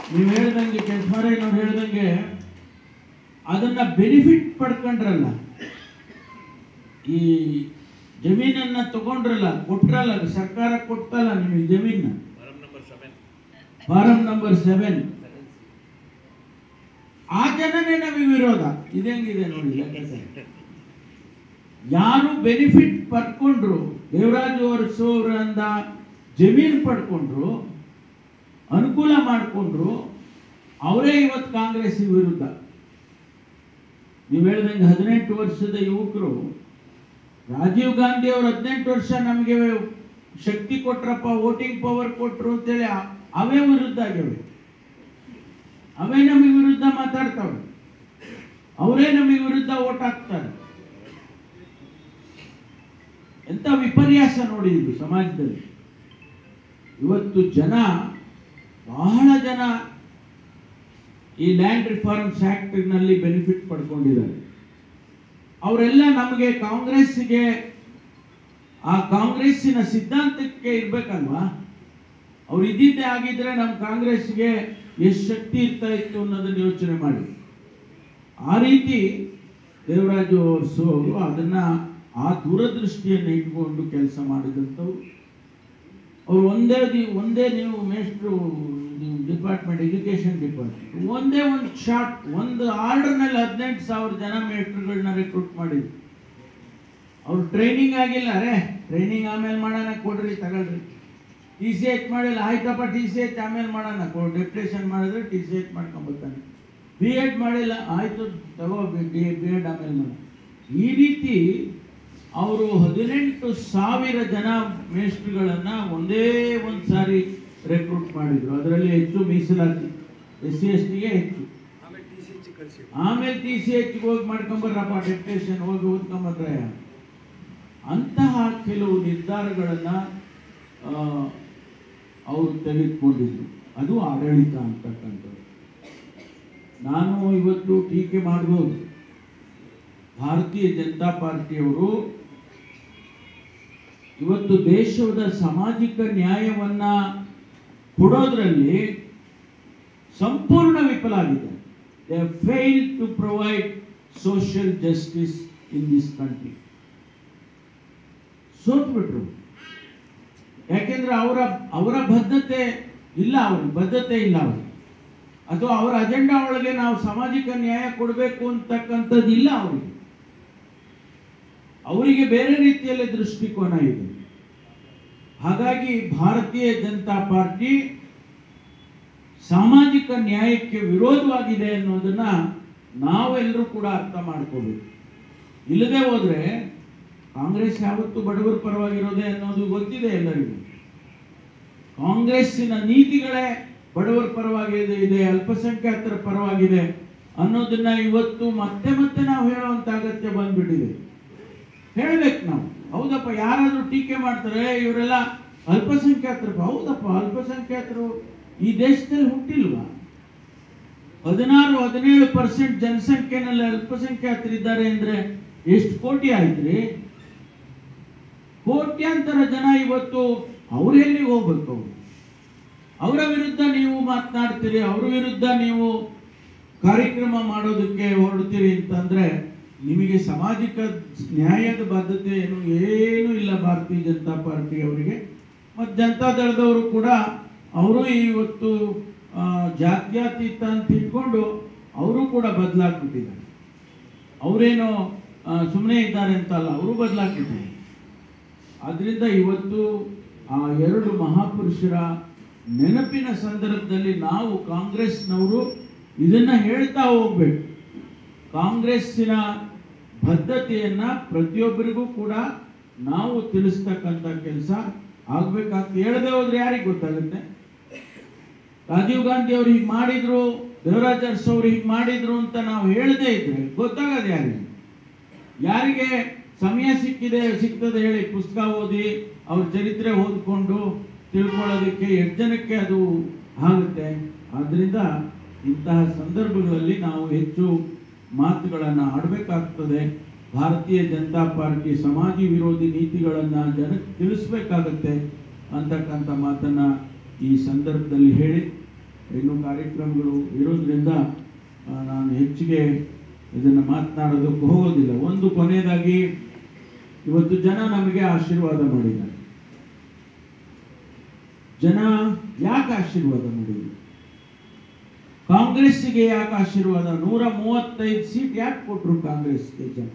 ನೀವು ಹೇಳ್ದಂಗೆ ಕೆಂಚಮಾರಯ್ಯನವ್ರು ಹೇಳ್ದಂಗೆ ಅದನ್ನ ಬೆನಿಫಿಟ್ ಪಡ್ಕೊಂಡ್ರಲ್ಲ ಈ ಜಮೀನನ್ನ ತಗೊಂಡ್ರಲ್ಲ ಕೊಟ್ರಲ್ಲ ಸರ್ಕಾರ ಕೊಟ್ಟಲ್ಲ ನಿಮಗೆ ಜಮೀನ ಫಾರಂ ನಂಬರ್ ಸೆವೆನ್ ಆ ಜನನೇ ನಮಗೆ ವಿರೋಧ ಇದಂಗಿದೆ ನೋಡಿ ಲೆಕ್ಕಾಚಾರ ಯಾರು ಬೆನಿಫಿಟ್ ಪಡ್ಕೊಂಡ್ರು ದೇವರಾಜು ಅವರಿಂದ ಜಮೀನು ಪಡ್ಕೊಂಡ್ರು ಅನುಕೂಲ ಮಾಡಿಕೊಂಡ್ರು ಅವರೇ ಇವತ್ತು ಕಾಂಗ್ರೆಸ್ ವಿರುದ್ಧ ನೀವು ಹೇಳ್ದಂಗೆ ಹದಿನೆಂಟು ವರ್ಷದ ಯುವಕರು ರಾಜೀವ್ ಗಾಂಧಿ ಅವರು ಹದಿನೆಂಟು ವರ್ಷ ನಮಗೆ ಶಕ್ತಿ ಕೊಟ್ರಪ್ಪ ವೋಟಿಂಗ್ ಪವರ್ ಕೊಟ್ರು ಅಂತೇಳಿ ಆ- ಅವೇ ವಿರುದ್ಧ ಆಗ್ಯವೆ ಅವೇ ನಮಗೆ ವಿರುದ್ಧ ಮಾತಾಡ್ತಾವೆ ಅವರೇ ನಮಗೆ ವಿರುದ್ಧ ಓಟ್ ಹಾಕ್ತಾರೆ ಎಂತ ವಿಪರ್ಯಾಸ ನೋಡಿ ಇದು ಸಮಾಜದಲ್ಲಿ ಇವತ್ತು ಜನ ಬಹಳ ಜನ ಈ ಲ್ಯಾಂಡ್ ರಿಫಾರ್ಮ್ಸ್ ನಲ್ಲಿ ಬೆನಿಫಿಟ್ ಪಡ್ಕೊಂಡಿದ್ದಾರೆ ಅವರೆಲ್ಲ ನಮಗೆ ಕಾಂಗ್ರೆಸ್ಗೆ ಆ ಕಾಂಗ್ರೆಸ್ಸಿನ ಸಿದ್ಧಾಂತಕ್ಕೆ ಇರ್ಬೇಕಲ್ವಾ ಅವ್ರು ಇದ್ದಿದ್ದೇ ಆಗಿದ್ರೆ ನಮ್ಮ ಕಾಂಗ್ರೆಸ್ಗೆ ಎಷ್ಟು ಶಕ್ತಿ ಇರ್ತಾ ಇತ್ತು ಅನ್ನೋದನ್ನ ಯೋಚನೆ ಮಾಡಿ ಆ ರೀತಿ ದೇವರಾಜು ಅರಸು ಅವರು ಅದನ್ನ ಆ ದೂರದೃಷ್ಟಿಯನ್ನು ಇಟ್ಕೊಂಡು ಕೆಲಸ ಮಾಡಿದಂಥವ್ರು ಅವ್ರು ಒಂದೇ ದಿ- ಒಂದೇ ನೀವು ಮೇಸ್ಟ್ರು ನೀವು ಡಿಪಾರ್ಟ್ಮೆಂಟ್ ಎಜುಕೇಶನ್ ಡಿಪಾರ್ಟ್ಮೆಂಟ್ ಒಂದೇ ಒಂದು ಶಾರ್ಟ್ ಒಂದು ಆರ್ಡರ್ನಲ್ಲಿ ಹದಿನೆಂಟು ಸಾವಿರ ಜನ ಮೇಸ್ಟ್ರುಗಳನ್ನ ರೆಕ್ರೂಟ್ ಮಾಡಿದ್ರು ಅವ್ರು ಟ್ರೈನಿಂಗ್ ಆಗಿಲ್ಲ ರೇ ಟ್ರೈನಿಂಗ್ ಆಮೇಲೆ ಮಾಡೋಣ ಕೊಡ್ರಿ ತಗೊಳ್ರಿ ಟಿ ಸಿ ಎಚ್ ಮಾಡಿಲ್ಲ ಆಯ್ತಪ್ಪ ಟಿ ಸಿ ಎಚ್ ಆಮೇಲೆ ಮಾಡೋಣ ಡೆಪ್ಯುಟೇಷನ್ ಮಾಡಿದ್ರೆ ಟಿ ಸಿ ಎಚ್ ಮಾಡ್ಕೊಂಬರ್ತಾನೆ ಬಿ ಎಡ್ ಮಾಡಿಲ್ಲ ಆಯ್ತು ತಗೋ ಬಿ ಬಿ ಎಡ್ ಆಮೇಲೆ ಮಾಡ ಈ ರೀತಿ ಅವರು ಹದಿನೆಂಟು ಸಾವಿರ ಜನ ಮೇಸ್ಟ್ರುಗಳನ್ನ ಒಂದೇ ಒಂದು ಸಾರಿ ರೆಕ್ರೂಟ್ ಮಾಡಿದ್ರು ಅದರಲ್ಲಿ ಹೆಚ್ಚು ಮೀಸಲಾತಿ ಎಸ್ ಸಿ ಎಸ್ ಟಿಗೆ ಹೆಚ್ಚು ಆಮೇಲೆ ಟಿ ಸಿ ಎಚ್ ಹೋಗಿ ಮಾಡ್ಕೊಂಬರ್ರಪ್ಪ ಡೆಪ್ಯುಟೇಷನ್ ಹೋಗಿ ಓದ್ಕೊಂಬರ್ರೆ ಅಂತಹ ಕೆಲವು ನಿರ್ಧಾರಗಳನ್ನ ಆ, ಅವರು ತೆಗೆದುಕೊಂಡಿದ್ರು ಅದು ಆಡಳಿತ ಅಂತಕ್ಕಂಥದ್ದು ನಾನು ಇವತ್ತು ಟೀಕೆ ಮಾಡ್ಬೋದು ಭಾರತೀಯ ಜನತಾ ಪಾರ್ಟಿಯವರು ಇವತ್ತು ದೇಶದ ಸಾಮಾಜಿಕ ನ್ಯಾಯವನ್ನ ಕೊಡೋದ್ರಲ್ಲಿ ಸಂಪೂರ್ಣ ವಿಫಲ ಆಗಿದೆ they fail to provide social justice in this country ಸೋತ್ಬಿಟ್ರು ಯಾಕೆಂದ್ರೆ ಅವರ ಅವರ ಬದ್ಧತೆ ಇಲ್ಲ ಅವ್ರಿಗೆ ಬದ್ಧತೆ ಇಲ್ಲ ಅವ್ರಿಗೆ ಅಥವಾ ಅವರ ಅಜೆಂಡಾ ಒಳಗೆ ನಾವು ಸಾಮಾಜಿಕ ನ್ಯಾಯ ಕೊಡಬೇಕು ಅಂತಕ್ಕಂಥದ್ದು ಇಲ್ಲ ಅವರಿಗೆ ಅವರಿಗೆ ಬೇರೆ ರೀತಿಯಲ್ಲಿ ದೃಷ್ಟಿಕೋನ ಇದೆ ಹಾಗಾಗಿ ಭಾರತೀಯ ಜನತಾ ಪಾರ್ಟಿ ಸಾಮಾಜಿಕ ನ್ಯಾಯಕ್ಕೆ ವಿರೋಧವಾಗಿದೆ ಅನ್ನೋದನ್ನ ನಾವೆಲ್ಲರೂ ಕೂಡ ಅರ್ಥ ಮಾಡ್ಕೋಬೇಕು ಇಲ್ಲದೆ ಹೋದ್ರೆ ಕಾಂಗ್ರೆಸ್ ಯಾವತ್ತೂ ಬಡವರ ಪರವಾಗಿರೋದೆ ಅನ್ನೋದು ಗೊತ್ತಿದೆ ಎಲ್ಲರಿಗೂ ಕಾಂಗ್ರೆಸ್ಸಿನ ನೀತಿಗಳೇ ಬಡವರ ಪರವಾಗಿದೆ ಇದೆ ಅಲ್ಪಸಂಖ್ಯಾತರ ಪರವಾಗಿದೆ ಅನ್ನೋದನ್ನ ಇವತ್ತು ಮತ್ತೆ ಮತ್ತೆ ನಾವು ಹೇಳುವಂತ ಅಗತ್ಯ ಬಂದ್ಬಿಟ್ಟಿದೆ ಹೇಳ್ಬೇಕು ನಾವು ಹೌದಪ್ಪ ಯಾರಾದ್ರೂ ಟೀಕೆ ಮಾಡ್ತಾರೆ ಇವರೆಲ್ಲ ಅಲ್ಪಸಂಖ್ಯಾತರು ಹೌದಪ್ಪ ಅಲ್ಪಸಂಖ್ಯಾತರು ಈ ದೇಶದಲ್ಲಿ ಹುಟ್ಟಿಲ್ವಾ ಹದಿನಾರು ಹದಿನೇಳು ಪರ್ಸೆಂಟ್ ಜನಸಂಖ್ಯೆನಲ್ಲಿ ಅಲ್ಪಸಂಖ್ಯಾತರಿದ್ದಾರೆ ಅಂದ್ರೆ ಎಷ್ಟು ಕೋಟಿ ಆಯ್ತ್ರಿ ಕೋಟ್ಯಾಂತರ ಜನ ಇವತ್ತು ಅವ್ರು ಎಲ್ಲಿಗೆ ಹೋಗ್ಬೇಕು ಅವ್ರು ಅವರ ವಿರುದ್ಧ ನೀವು ಮಾತನಾಡ್ತೀರಿ ಅವರ ವಿರುದ್ಧ ನೀವು ಕಾರ್ಯಕ್ರಮ ಮಾಡೋದಕ್ಕೆ ಹೊರಡ್ತೀರಿ ಅಂತಂದ್ರೆ ನಿಮಗೆ ಸಾಮಾಜಿಕ ನ್ಯಾಯದ ಬದ್ಧತೆ ಏನು ಏನೂ ಇಲ್ಲ ಭಾರತೀಯ ಜನತಾ ಪಾರ್ಟಿ ಅವರಿಗೆ ಮತ್ತು ಜನತಾ ದಳದವರು ಕೂಡ ಅವರು ಇವತ್ತು ಆ, ಜಾತ್ಯತೀತ ಅಂತ ಇಟ್ಕೊಂಡು ಅವರು ಕೂಡ ಬದಲಾಗ್ಬಿಟ್ಟಿದ್ದಾರೆ ಅವರೇನೋ ಸುಮ್ಮನೆ ಇದ್ದಾರೆ ಅಂತ ಅಲ್ಲ ಅವರು ಬದಲಾಗ್ಬಿಟ್ಟಿದ್ದಾರೆ ಆದ್ರಿಂದ ಇವತ್ತು ಆ ಎರಡು ಮಹಾಪುರುಷರ ನೆನಪಿನ ಸಂದರ್ಭದಲ್ಲಿ ನಾವು ಕಾಂಗ್ರೆಸ್ನವರು ಇದನ್ನ ಹೇಳ್ತಾ ಹೋಗ್ಬೇಕು ಕಾಂಗ್ರೆಸ್ಸಿನ ಬದ್ಧತೆಯನ್ನ ಪ್ರತಿಯೊಬ್ಬರಿಗೂ ಕೂಡ ನಾವು ತಿಳಿಸ್ತಕ್ಕಂಥ ಕೆಲಸ ಆಗ್ಬೇಕಾಗ್ತದೆ ಹೇಳದೆ ಹೋದ್ರೆ ಯಾರಿಗೆ ಗೊತ್ತಾಗುತ್ತೆ ರಾಜೀವ್ ಗಾಂಧಿ ಅವ್ರು ಹೀಗೆ ಮಾಡಿದ್ರು ದೇವರಾಜ್ ಅರಸು ಅವ್ರು ಹೀಗೆ ಮಾಡಿದ್ರು ಅಂತ ನಾವು ಹೇಳದೇ ಇದ್ರೆ ಗೊತ್ತಾಗದು ಯಾರಿಗೆ ಯಾರಿಗೆ ಸಮಯ ಸಿಕ್ಕಿದೆ ಸಿಗ್ತದೆ ಹೇಳಿ ಪುಸ್ತಕ ಓದಿ ಅವ್ರ ಚರಿತ್ರೆ ಓದ್ಕೊಂಡು ತಿಳ್ಕೊಳ್ಳೋದಕ್ಕೆ ಎಷ್ಟು ಜನಕ್ಕೆ ಅದು ಆಗುತ್ತೆ ಆದ್ರಿಂದ ಇಂತಹ ಸಂದರ್ಭಗಳಲ್ಲಿ ನಾವು ಹೆಚ್ಚು ಮಾತುಗಳನ್ನು ಆಡಬೇಕಾಗ್ತದೆ ಭಾರತೀಯ ಜನತಾ ಪಾರ್ಟಿ ಸಮಾಜ ವಿರೋಧಿ ನೀತಿಗಳನ್ನು ಜನಕ್ಕೆ ತಿಳಿಸ್ಬೇಕಾಗತ್ತೆ ಅಂತಕ್ಕಂಥ ಮಾತನ್ನ ಈ ಸಂದರ್ಭದಲ್ಲಿ ಹೇಳಿ ಇನ್ನೂ ಕಾರ್ಯಕ್ರಮಗಳು ಇರೋದ್ರಿಂದ ಆ, ನಾನು ಹೆಚ್ಚಿಗೆ ಇದನ್ನು ಮಾತನಾಡೋದಕ್ಕೆ ಹೋಗೋದಿಲ್ಲ ಒಂದು ಕೊನೆಯದಾಗಿ ಇವತ್ತು ಜನ ನಮಗೆ ಆಶೀರ್ವಾದ ಮಾಡಿದ್ದಾರೆ ಜನ ಯಾಕೆ ಆಶೀರ್ವಾದ ಮಾಡಿದ್ರು ಕಾಂಗ್ರೆಸ್ಸಿಗೆ ಯಾಕೆ ಆಶೀರ್ವಾದ ನೂರ ಮೂವತ್ತೈದು ಸೀಟ್ ಯಾಕೆ ಕೊಟ್ರು ಕಾಂಗ್ರೆಸ್ಗೆ ಜನ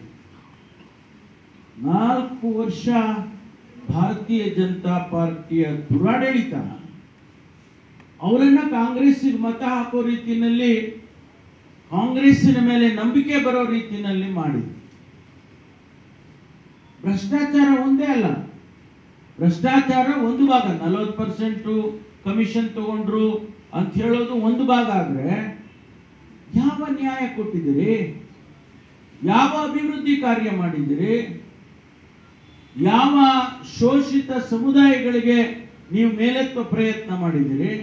ನಾಲ್ಕು ವರ್ಷ ಭಾರತೀಯ ಜನತಾ ಪಾರ್ಟಿಯ ದುರಾಡಳಿತ ಅವರನ್ನ ಕಾಂಗ್ರೆಸ್ಸಿಗೆ ಮತ ಹಾಕೋ ರೀತಿಯಲ್ಲಿ ಕಾಂಗ್ರೆಸ್ಸಿನ ಮೇಲೆ ನಂಬಿಕೆ ಬರೋ ರೀತಿಯಲ್ಲಿ ಮಾಡಿದ್ರು ಭ್ರಷ್ಟಾಚಾರ ಒಂದೇ ಅಲ್ಲ ಭ್ರಷ್ಟಾಚಾರ ಒಂದು ಭಾಗ ನಲವತ್ತು ಪರ್ಸೆಂಟು ಕಮಿಷನ್ ತಗೊಂಡ್ರು ಅಂತ ಹೇಳೋದು ಒಂದು ಭಾಗ ಆದ್ರೆ ಯಾವ ನ್ಯಾಯ ಕೊಟ್ಟಿದ್ದೀರಿ ಯಾವ ಅಭಿವೃದ್ಧಿ ಕಾರ್ಯ ಮಾಡಿದ್ದೀರಿ ಯಾವ ಶೋಷಿತ ಸಮುದಾಯಗಳಿಗೆ ನೀವು ಮೇಲೆತ್ತುವ ಪ್ರಯತ್ನ ಮಾಡಿದ್ದೀರಿ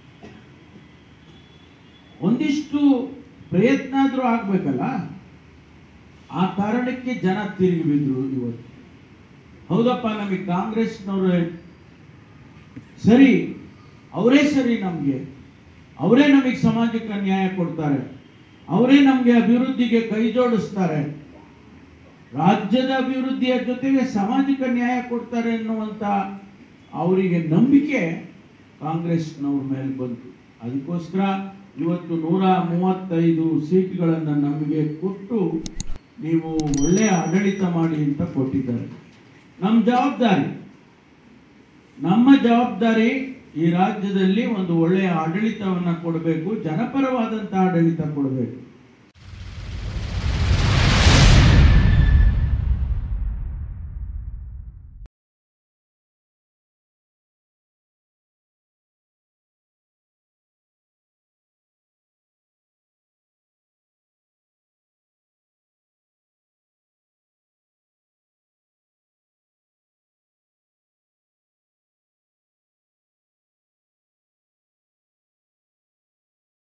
ಒಂದಿಷ್ಟು ಪ್ರಯತ್ನ ಆದ್ರೂ ಆಗ್ಬೇಕಲ್ಲ ಆ ಕಾರಣಕ್ಕೆ ಜನ ತಿರುಗಿ ಬಿದ್ರು ಇವತ್ತು ಹೌದಪ್ಪ ನಮಗೆ ಕಾಂಗ್ರೆಸ್ನವ್ರೆ ಸರಿ ಅವರೇ ಸರಿ ನಮಗೆ ಅವರೇ ನಮಗೆ ಸಮಾಜಕ್ಕೆ ನ್ಯಾಯ ಕೊಡ್ತಾರೆ ಅವರೇ ನಮಗೆ ಅಭಿವೃದ್ಧಿಗೆ ಕೈ ಜೋಡಿಸ್ತಾರೆ ರಾಜ್ಯದ ಅಭಿವೃದ್ಧಿಯ ಜೊತೆಗೆ ಸಾಮಾಜಿಕ ನ್ಯಾಯ ಕೊಡ್ತಾರೆ ಎನ್ನುವಂತ ಅವರಿಗೆ ನಂಬಿಕೆ ಕಾಂಗ್ರೆಸ್ನವ್ರ ಮೇಲೆ ಬಂತು ಅದಕ್ಕೋಸ್ಕರ ಇವತ್ತು ನೂರ ಮೂವತ್ತೈದು ಸೀಟ್ಗಳನ್ನು ನಮಗೆ ಕೊಟ್ಟು ನೀವು ಒಳ್ಳೆಯ ಆಡಳಿತ ಮಾಡಿ ಅಂತ ಕೊಟ್ಟಿದ್ದಾರೆ ನಮ್ಮ ಜವಾಬ್ದಾರಿ ನಮ್ಮ ಜವಾಬ್ದಾರಿ ಈ ರಾಜ್ಯದಲ್ಲಿ ಒಂದು ಒಳ್ಳೆಯ ಆಡಳಿತವನ್ನು ಕೊಡಬೇಕು ಜನಪರವಾದಂಥ ಆಡಳಿತ ಕೊಡಬೇಕು